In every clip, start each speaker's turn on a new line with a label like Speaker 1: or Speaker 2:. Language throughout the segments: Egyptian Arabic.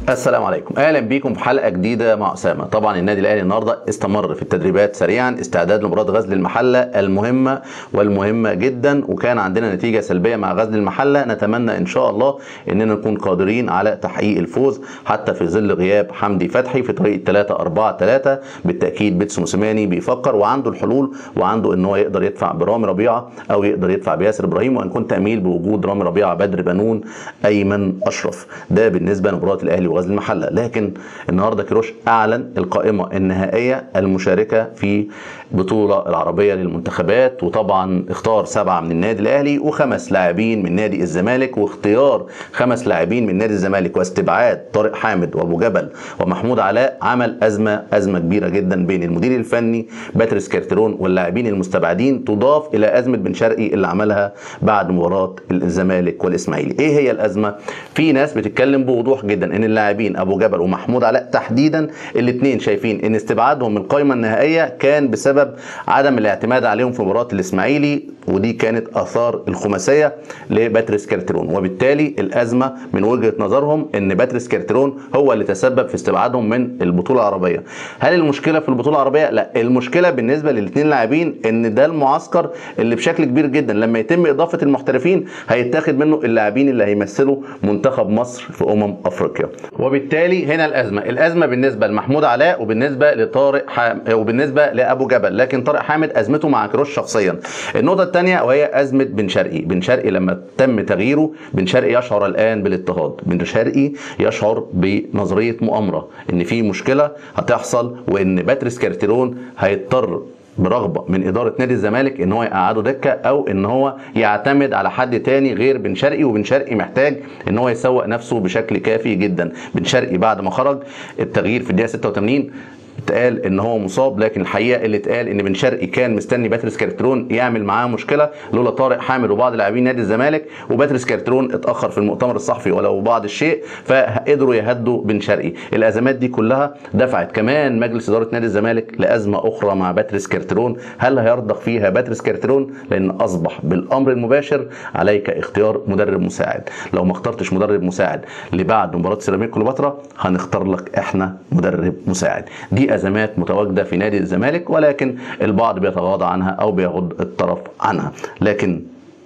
Speaker 1: السلام عليكم اهلا بيكم في حلقه جديده مع اسامه طبعا النادي الاهلي النهارده استمر في التدريبات سريعا استعداد لمباراه غزل المحله المهمه والمهمه جدا وكان عندنا نتيجه سلبيه مع غزل المحله نتمنى ان شاء الله اننا نكون قادرين على تحقيق الفوز حتى في ظل غياب حمدي فتحي في طريق 3 4 3 بالتاكيد بيتسو موسيماني بيفكر وعنده الحلول وعنده ان هو يقدر يدفع برامي ربيعه او يقدر يدفع بياسر ابراهيم وان كنت اميل بوجود رامي ربيعه بدر بنون ايمن اشرف ده بالنسبه لمباراه الاهلي وغزل المحله لكن النهارده كيروش اعلن القائمه النهائيه المشاركه في بطوله العربيه للمنتخبات وطبعا اختار سبعه من النادي الاهلي وخمس لاعبين من نادي الزمالك واختيار خمس لاعبين من نادي الزمالك واستبعاد طارق حامد وابو جبل ومحمود علاء عمل ازمه ازمه كبيره جدا بين المدير الفني باتريس كارترون واللاعبين المستبعدين تضاف الى ازمه بن شرقي اللي عملها بعد مباراه الزمالك والاسماعيلي ايه هي الازمه في ناس بتتكلم بوضوح جدا ان اللاعبين ابو جبل ومحمود علاء تحديدا الاثنين شايفين ان استبعادهم من القائمه النهائيه كان بسبب عدم الاعتماد عليهم في مباراه الاسماعيلي ودي كانت اثار الخماسيه لباتريس كارترون وبالتالي الازمه من وجهه نظرهم ان باتريس كارترون هو اللي تسبب في استبعادهم من البطوله العربيه هل المشكله في البطوله العربيه لا المشكله بالنسبه للاثنين لاعبين ان ده المعسكر اللي بشكل كبير جدا لما يتم اضافه المحترفين هيتاخد منه اللاعبين اللي هيمثلوا منتخب مصر في امم افريقيا وبالتالي هنا الازمه الازمه بالنسبه لمحمود علاء وبالنسبه لطارق حام... وبالنسبه لابو جبل لكن طارق حامد ازمته مع كروش شخصيا النقطه الثانيه وهي ازمه بن شرقي بن شرقي لما تم تغييره بن شرقي يشعر الان بالاضطهاد بن شرقي يشعر بنظريه مؤامره ان في مشكله هتحصل وان باتريس كارتيرون هيضطر برغبه من اداره نادي الزمالك ان هو يقعده دكه او ان هو يعتمد على حد تاني غير بن شرقي وبن شرقي محتاج ان هو يسوق نفسه بشكل كافي جدا بن شرقي بعد ما خرج التغيير في الدقيقه 86 اتقال ان هو مصاب لكن الحقيقه اللي اتقال ان بن شرقي كان مستني باتريس كارترون يعمل معاه مشكله لولا طارق حامد وبعض لاعبين نادي الزمالك وباتريس كارترون اتاخر في المؤتمر الصحفي ولو بعض الشيء فقدروا يهدوا بن شرقي الازمات دي كلها دفعت كمان مجلس اداره نادي الزمالك لازمه اخرى مع باتريس كارترون هل هيرضخ فيها باتريس كارترون لان اصبح بالامر المباشر عليك اختيار مدرب مساعد لو ما اخترتش مدرب مساعد لبعد مباراه سيراميك كليوباترا هنختار لك احنا مدرب مساعد دي ازمات متواجده في نادي الزمالك ولكن البعض بيتغاضى عنها او بيغض الطرف عنها لكن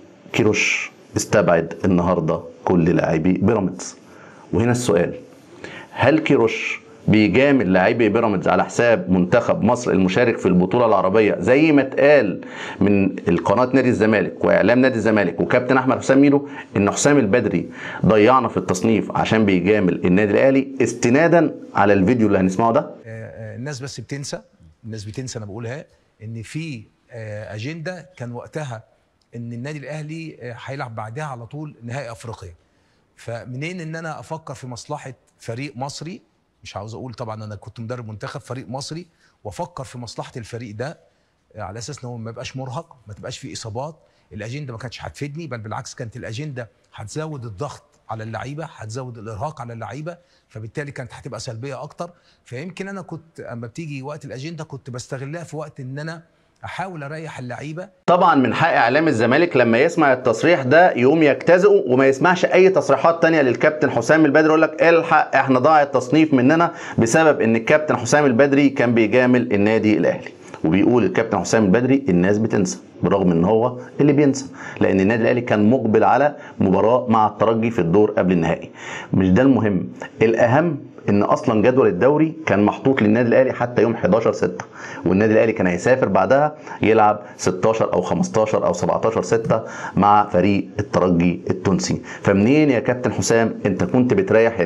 Speaker 1: كيروش استبعد النهارده كل لاعبي بيراميدز وهنا السؤال هل كيروش بيجامل لاعبي بيراميدز على حساب منتخب مصر المشارك في البطوله العربيه زي ما اتقال من القناه نادي الزمالك واعلام نادي الزمالك وكابتن احمد حسام ميدو ان حسام البدري ضيعنا في التصنيف عشان بيجامل النادي الاهلي استنادا على الفيديو اللي هنسمعه ده
Speaker 2: الناس بس بتنسى الناس بتنسى انا بقولها ان في اجنده كان وقتها ان النادي الاهلي هيلعب بعدها على طول نهائي افريقيا فمنين ان انا افكر في مصلحه فريق مصري مش عاوز اقول طبعا انا كنت مدرب منتخب فريق مصري وافكر في مصلحه الفريق ده على اساس ان هو ما يبقاش مرهق ما تبقاش فيه اصابات الاجنده ما كانتش هتفيدني بل بالعكس كانت الاجنده هتزود الضغط على اللعيبه هتزود الارهاق على اللعيبه فبالتالي كانت هتبقى سلبيه اكتر فيمكن انا كنت اما بتيجي وقت الاجنده كنت بستغلها في وقت ان انا احاول اريح اللعيبه
Speaker 1: طبعا من حق اعلام الزمالك لما يسمع التصريح ده يقوم يجتزئه وما يسمعش اي تصريحات تانية للكابتن حسام البدري يقول لك الحق احنا ضاع التصنيف مننا بسبب ان الكابتن حسام البدري كان بيجامل النادي الاهلي وبيقول الكابتن حسام البدري الناس بتنسى بالرغم ان هو اللي بينسى لان النادي الاهلي كان مقبل على مباراه مع الترجي في الدور قبل النهائي مش ده المهم الاهم ان اصلا جدول الدوري كان محطوط للنادي الاهلي حتى يوم 11 6 والنادي الاهلي كان هيسافر بعدها يلعب 16 او 15 او 17 6 مع فريق الترجي التونسي فمنين يا كابتن حسام انت كنت بتريح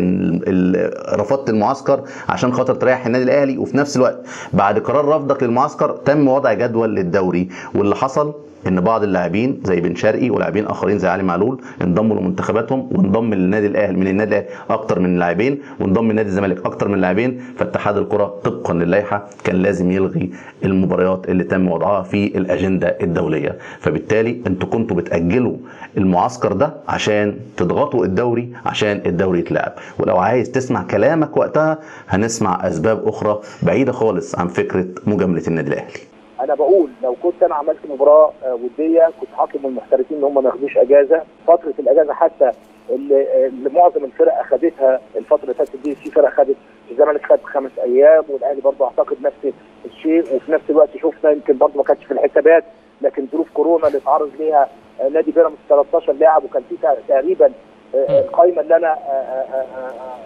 Speaker 1: رفضت المعسكر عشان خاطر تريح النادي الاهلي وفي نفس الوقت بعد قرار رفضك للمعسكر تم وضع جدول للدوري واللي حصل ان بعض اللاعبين زي بن شرقي ولاعبين اخرين زي علي معلول انضموا لمنتخباتهم وانضم للنادي الاهلي من النادي الاهلي اكتر من لاعبين وانضم لنادي الزمالك اكتر من لاعبين فاتحاد الكره طبقا للائحه كان لازم يلغي المباريات اللي تم وضعها في الاجنده الدوليه فبالتالي انتوا كنتوا بتاجلوا المعسكر ده عشان تضغطوا الدوري عشان الدوري يتلعب ولو عايز تسمع كلامك وقتها هنسمع اسباب اخرى بعيده خالص عن فكره مجامله النادي الاهلي
Speaker 3: انا بقول لو كنت انا عملت مباراه وديه كنت هطلب من المحترفين ان هم ما ياخدوش اجازه فتره الاجازه حتى اللي, اللي معظم الفرق اخذتها الفتره اللي فاتت دي في فرق خدت الزمالك خد خمس ايام والاهلي برضه اعتقد نفس الشيء وفي نفس الوقت شفنا يمكن برضه ما كانش في الحسابات لكن ظروف كورونا اللي اتعرض ليها آه، نادي بيراميدز 13 لاعب وكان في تق- تقريبا آه، القائمه اللي انا آه، آه، آه،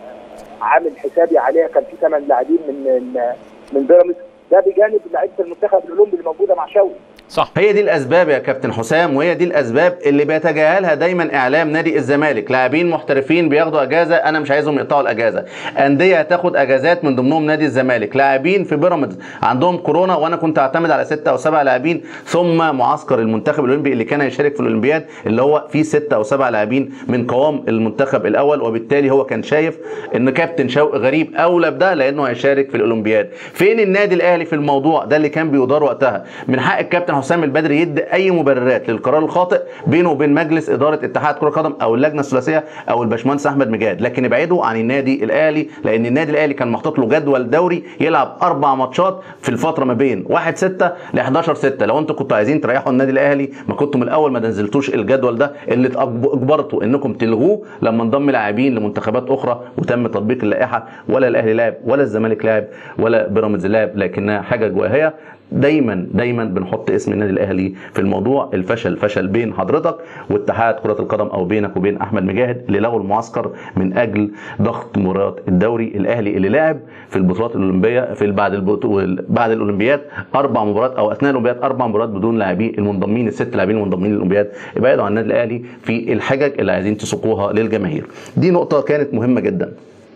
Speaker 3: آه، عامل حسابي عليها كان في ثمان لاعبين من من من بيراميدز ده بجانب لعيبه المنتخب الاولمبي اللي موجوده مع شوقي
Speaker 4: صح
Speaker 1: هي دي الاسباب يا كابتن حسام وهي دي الاسباب اللي بيتجاهلها دايما اعلام نادي الزمالك لاعبين محترفين بياخدوا اجازه انا مش عايزهم يقطعوا الاجازه انديه هتاخد اجازات من ضمنهم نادي الزمالك لاعبين في بيراميدز عندهم كورونا وانا كنت اعتمد على ستة او سبعة لاعبين ثم معسكر المنتخب الاولمبي اللي كان هيشارك في الاولمبياد اللي هو فيه ستة او سبعة لاعبين من قوام المنتخب الاول وبالتالي هو كان شايف ان كابتن شوقي غريب اولى بده لانه هيشارك في الاولمبياد فين النادي الاهلي في الموضوع ده اللي كان بيدار وقتها من حق الكابتن حسام البدري يدي اي مبررات للقرار الخاطئ بينه وبين مجلس اداره اتحاد كره القدم او اللجنه الثلاثيه او الباشمهندس احمد مجاد لكن ابعدوا عن النادي الاهلي لان النادي الاهلي كان محطوط له جدول دوري يلعب اربع ماتشات في الفتره ما بين 1 6 ل 11 6 لو انتوا كنتوا عايزين تريحوا النادي الاهلي ما كنتوا من الاول ما نزلتوش الجدول ده اللي اتأجب- اجبرتوا انكم تلغوه لما انضم لاعبين لمنتخبات اخرى وتم تطبيق اللائحه ولا الاهلي لعب ولا الزمالك لعب ولا بيراميدز لعب لكنها حاجه جواهيه دايما دايما بنحط اسم النادي الاهلي في الموضوع الفشل فشل بين حضرتك واتحاد كره القدم او بينك وبين احمد مجاهد اللي لغوا المعسكر من اجل ضغط مباريات الدوري الاهلي اللي لعب في البطولات الاولمبيه في بعد البطو... بعد الاولمبياد اربع مباريات او اثناء الاولمبياد اربع مباريات بدون لاعبين المنضمين الست لاعبين المنضمين للاولمبياد ابعدوا عن النادي الاهلي في الحجج اللي عايزين تسوقوها للجماهير دي نقطه كانت مهمه جدا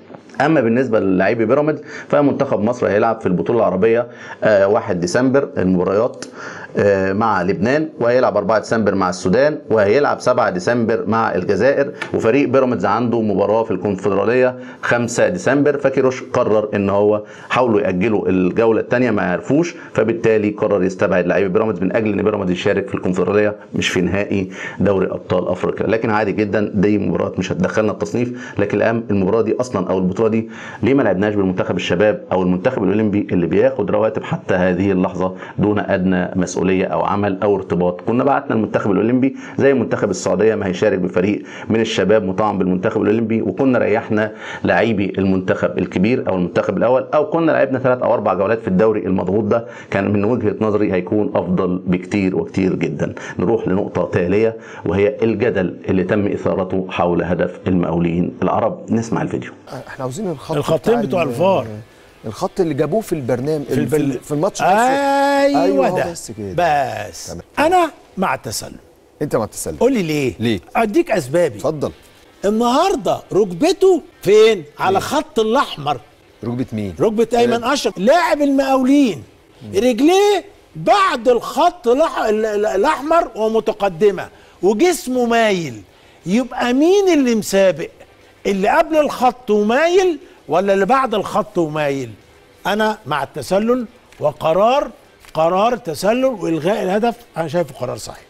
Speaker 1: اما بالنسبه للاعبي بيراميدز فمنتخب مصر هيلعب في البطوله العربيه آه، 1 ديسمبر المباريات آه، مع لبنان وهيلعب 4 ديسمبر مع السودان وهيلعب 7 ديسمبر مع الجزائر وفريق بيراميدز عنده مباراه في الكونفدراليه 5 ديسمبر فكيروش قرر ان هو حاولوا ياجلوا الجوله الثانيه ما عرفوش فبالتالي قرر يستبعد لعيبه بيراميدز من اجل ان بيراميدز يشارك في الكونفدراليه مش في نهائي دوري ابطال افريقيا لكن عادي جدا دي مباراه مش هتدخلنا التصنيف لكن الاهم المباراه دي اصلا او البطوله دي ليه ما لعبناش بالمنتخب الشباب او المنتخب الاولمبي اللي بياخد رواتب حتى هذه اللحظه دون ادنى مسؤوليه او عمل او ارتباط كنا بعتنا المنتخب الاولمبي زي منتخب السعوديه ما هيشارك بفريق من الشباب مطعم بالمنتخب الاولمبي وكنا ريحنا لاعبي المنتخب الكبير او المنتخب الاول او كنا لعبنا ثلاث او اربع جولات في الدوري المضغوط ده كان من وجهه نظري هيكون افضل بكتير وكتير جدا نروح لنقطه تاليه وهي الجدل اللي تم اثارته حول هدف المقاولين العرب نسمع الفيديو
Speaker 5: احنا عاوزين الخط
Speaker 6: الخطين بتوع
Speaker 5: ال-
Speaker 6: الفار.
Speaker 5: الخط اللي جابوه في البرنامج
Speaker 6: في,
Speaker 5: في,
Speaker 6: البل...
Speaker 5: في الماتش نفسه.
Speaker 6: ايوه,
Speaker 5: أيوة هو
Speaker 6: ده
Speaker 5: بس كده.
Speaker 6: بس
Speaker 5: تمام.
Speaker 6: انا مع التسلل
Speaker 5: انت ما تتسلم
Speaker 6: قول لي ليه
Speaker 5: ليه؟
Speaker 6: اديك اسبابي
Speaker 5: اتفضل
Speaker 6: النهارده ركبته فين على خط الاحمر
Speaker 5: ركبه مين
Speaker 6: ركبه ايمن اشرف لاعب المقاولين رجليه بعد الخط الأح- ال- ال- الاحمر ومتقدمه وجسمه مايل يبقى مين اللي مسابق اللي قبل الخط ومايل ولا اللي بعد الخط ومايل انا مع التسلل وقرار قرار تسلل والغاء الهدف انا شايفه قرار صحيح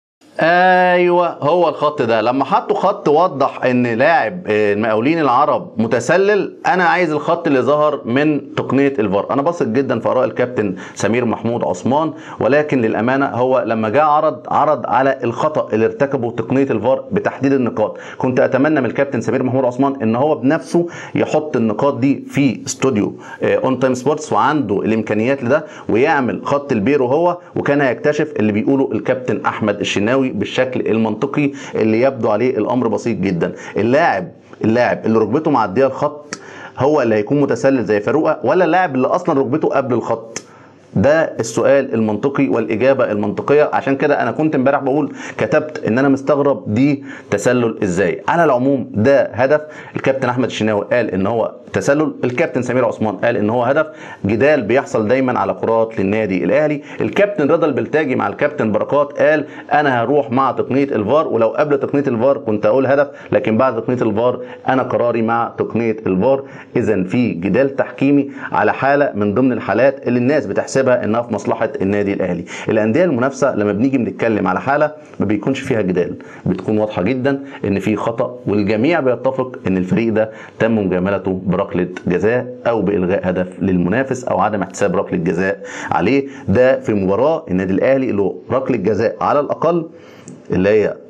Speaker 1: ايوه هو الخط ده لما حطوا خط وضح ان لاعب آه، المقاولين العرب متسلل انا عايز الخط اللي ظهر من تقنيه الفار انا بثق جدا في اراء الكابتن سمير محمود عثمان ولكن للامانه هو لما جاء عرض عرض على الخطا اللي ارتكبه تقنيه الفار بتحديد النقاط كنت اتمنى من الكابتن سمير محمود عثمان ان هو بنفسه يحط النقاط دي في استوديو اون تايم سبورتس وعنده الامكانيات لده ويعمل خط البيرو هو وكان هيكتشف اللي بيقوله الكابتن احمد الشناوي بالشكل المنطقي اللي يبدو عليه الامر بسيط جدا اللاعب اللاعب اللي ركبته معديه الخط هو اللي هيكون متسلل زي فاروقه ولا اللاعب اللي اصلا ركبته قبل الخط ده السؤال المنطقي والاجابه المنطقيه عشان كده انا كنت امبارح بقول كتبت ان انا مستغرب دي تسلل ازاي على العموم ده هدف الكابتن احمد الشناوي قال ان هو تسلل الكابتن سمير عثمان قال ان هو هدف جدال بيحصل دايما على كرات للنادي الاهلي الكابتن رضا البلتاجي مع الكابتن بركات قال انا هروح مع تقنيه الفار ولو قبل تقنيه الفار كنت اقول هدف لكن بعد تقنيه الفار انا قراري مع تقنيه الفار اذا في جدال تحكيمي على حاله من ضمن الحالات اللي الناس بتحسبها انها في مصلحه النادي الاهلي الانديه المنافسه لما بنيجي بنتكلم على حاله ما بيكونش فيها جدال بتكون واضحه جدا ان في خطا والجميع بيتفق ان الفريق ده تم مجاملته بركله جزاء او بالغاء هدف للمنافس او عدم احتساب ركله جزاء عليه ده في مباراه النادي الاهلي له ركله جزاء على الاقل اللي هي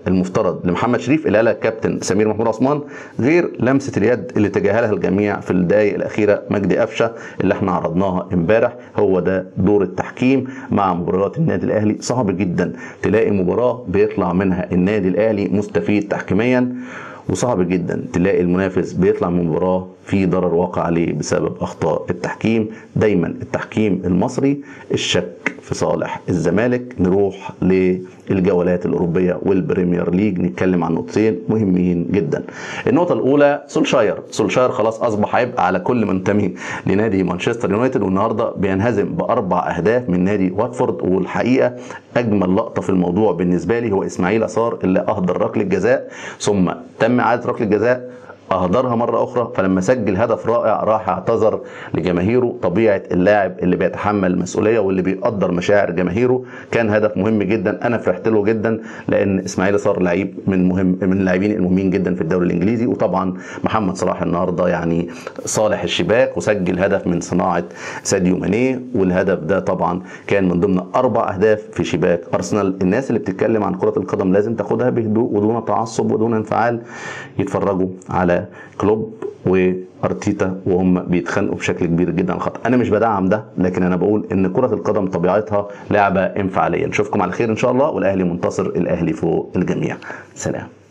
Speaker 1: المفترض لمحمد شريف اللي قالها الكابتن سمير محمود عثمان غير لمسه اليد اللي تجاهلها الجميع في الدقائق الاخيره مجدي قفشه اللي احنا عرضناها امبارح هو ده دور التحكيم مع مباريات النادي الاهلي صعب جدا تلاقي مباراه بيطلع منها النادي الاهلي مستفيد تحكيميا وصعب جدا تلاقي المنافس بيطلع من مباراه في ضرر واقع عليه بسبب اخطاء التحكيم دايما التحكيم المصري الشك في صالح الزمالك نروح للجولات الاوروبيه والبريمير ليج نتكلم عن نقطتين مهمين جدا النقطه الاولى سولشاير سولشاير خلاص اصبح عبء على كل منتمي لنادي مانشستر يونايتد والنهارده بينهزم باربع اهداف من نادي واتفورد والحقيقه اجمل لقطه في الموضوع بالنسبه لي هو اسماعيل اثار اللي اهدر ركله جزاء ثم تم اعاده ركله جزاء اهدرها مره اخرى فلما سجل هدف رائع راح اعتذر لجماهيره طبيعه اللاعب اللي بيتحمل المسؤوليه واللي بيقدر مشاعر جماهيره كان هدف مهم جدا انا فرحت له جدا لان اسماعيل صار لعيب من مهم من اللاعبين المهمين جدا في الدوري الانجليزي وطبعا محمد صلاح النهارده يعني صالح الشباك وسجل هدف من صناعه ساديو ماني والهدف ده طبعا كان من ضمن اربع اهداف في شباك ارسنال الناس اللي بتتكلم عن كره القدم لازم تاخدها بهدوء ودون تعصب ودون انفعال يتفرجوا على كلوب وارتيتا وهم بيتخانقوا بشكل كبير جدا على الخط انا مش بدعم ده لكن انا بقول ان كره القدم طبيعتها لعبه انفعاليه نشوفكم على خير ان شاء الله والاهلي منتصر الاهلي فوق الجميع سلام